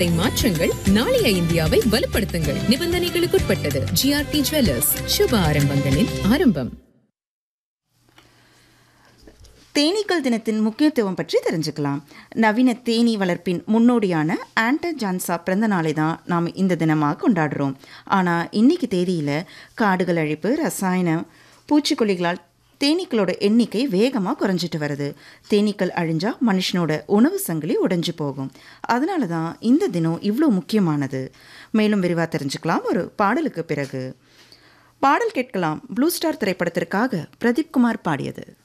நடத்தை மாற்றங்கள் நாளைய இந்தியாவை வலுப்படுத்துங்கள் நிபந்தனைகளுக்குட்பட்டது ஜிஆர்டி ஜுவல்லர்ஸ் சுப ஆரம்பங்களின் ஆரம்பம் தேனீக்கள் தினத்தின் முக்கியத்துவம் பற்றி தெரிஞ்சுக்கலாம் நவீன தேனீ வளர்ப்பின் முன்னோடியான ஆண்டர் ஜான்சா பிறந்த நாளை தான் நாம் இந்த தினமாக கொண்டாடுறோம் ஆனால் இன்னைக்கு தேதியில் காடுகள் அழிப்பு ரசாயனம் பூச்சிக்கொல்லிகளால் தேனீக்களோட எண்ணிக்கை வேகமாக குறைஞ்சிட்டு வருது தேனீக்கள் அழிஞ்சா மனுஷனோட உணவு சங்கிலி உடைஞ்சு போகும் அதனால தான் இந்த தினம் இவ்வளோ முக்கியமானது மேலும் விரிவாக தெரிஞ்சுக்கலாம் ஒரு பாடலுக்கு பிறகு பாடல் கேட்கலாம் ப்ளூ ஸ்டார் திரைப்படத்திற்காக பிரதீப் குமார் பாடியது